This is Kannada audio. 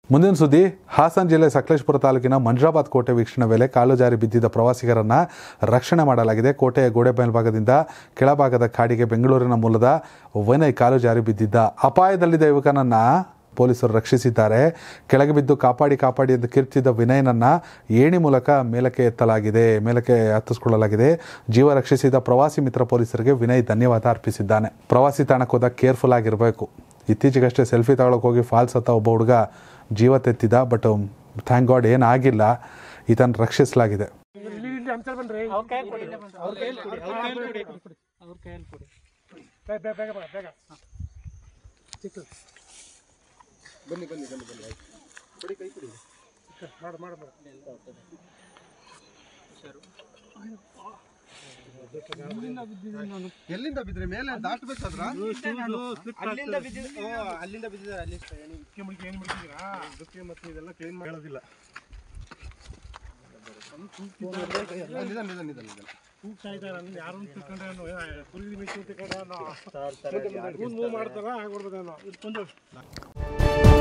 ಮುಂದಿನ ಸುದ್ದಿ ಹಾಸನ ಜಿಲ್ಲೆ ಸಕಲೇಶಪುರ ತಾಲೂಕಿನ ಮಂಜ್ರಾಬಾದ್ ಕೋಟೆ ವೀಕ್ಷಣೆ ವೇಳೆ ಕಾಲು ಜಾರಿ ಬಿದ್ದಿದ್ದ ಪ್ರವಾಸಿಗರನ್ನ ರಕ್ಷಣೆ ಮಾಡಲಾಗಿದೆ ಕೋಟೆಯ ಗೋಡೆ ಮೇಲ್ಭಾಗದಿಂದ ಕೆಳಭಾಗದ ಕಾಡಿಗೆ ಬೆಂಗಳೂರಿನ ಮೂಲದ ವಿನಯ್ ಕಾಲು ಜಾರಿ ಬಿದ್ದಿದ್ದ ಅಪಾಯದಲ್ಲಿದ್ದ ಯುವಕನನ್ನ ಪೊಲೀಸರು ರಕ್ಷಿಸಿದ್ದಾರೆ ಕೆಳಗೆ ಬಿದ್ದು ಕಾಪಾಡಿ ಕಾಪಾಡಿ ಎಂದು ಕಿರ್ಚಿದ್ದ ವಿನಯನನ್ನ ಏಣಿ ಮೂಲಕ ಮೇಲಕ್ಕೆ ಎತ್ತಲಾಗಿದೆ ಮೇಲಕ್ಕೆ ಹತ್ತಿಸ್ಕೊಳ್ಳಲಾಗಿದೆ ಜೀವ ರಕ್ಷಿಸಿದ ಪ್ರವಾಸಿ ಮಿತ್ರ ಪೊಲೀಸರಿಗೆ ವಿನಯ್ ಧನ್ಯವಾದ ಅರ್ಪಿಸಿದ್ದಾನೆ ಪ್ರವಾಸಿ ತಾಣಕ್ಕೆ ಹೋದಾಗ ಕೇರ್ಫುಲ್ ಆಗಿರಬೇಕು ಇತ್ತೀಚೆಗಷ್ಟೇ ಸೆಲ್ಫಿ ತಗೊಳಕ್ಕೆ ಹೋಗಿ ಫಾಲ್ಸ್ ಹತ್ತ ಒಬ್ಬ ಹುಡುಗ ಜೀವ ತೆತ್ತಿದ ಬಟ್ ಥ್ಯಾಂಕ್ ಗಾಡ್ ಏನಾಗಿಲ್ಲ ಈತನ ರಕ್ಷಿಸಲಾಗಿದೆ ಎಲ್ಲಿಂದ ಬಿದ್ರಿ ಮೇಲೆ ದಾಟ್ಬೇಕಾದ್ರ ಅಲ್ಲಿಂದ ಬಿದ್ದಿದ್ದು ಓ, ಅಲ್ಲಿಂದ ಬಿದ್ದಿದ್ದಾರೆ ಅಲ್ಲಿ ಹೇಳೋದಿಲ್ಲ ನಿಧಾನ ನಿಧಾನ ನಿಧಾನ ನಿಧಾನ ಮಾಡ್ತಾರ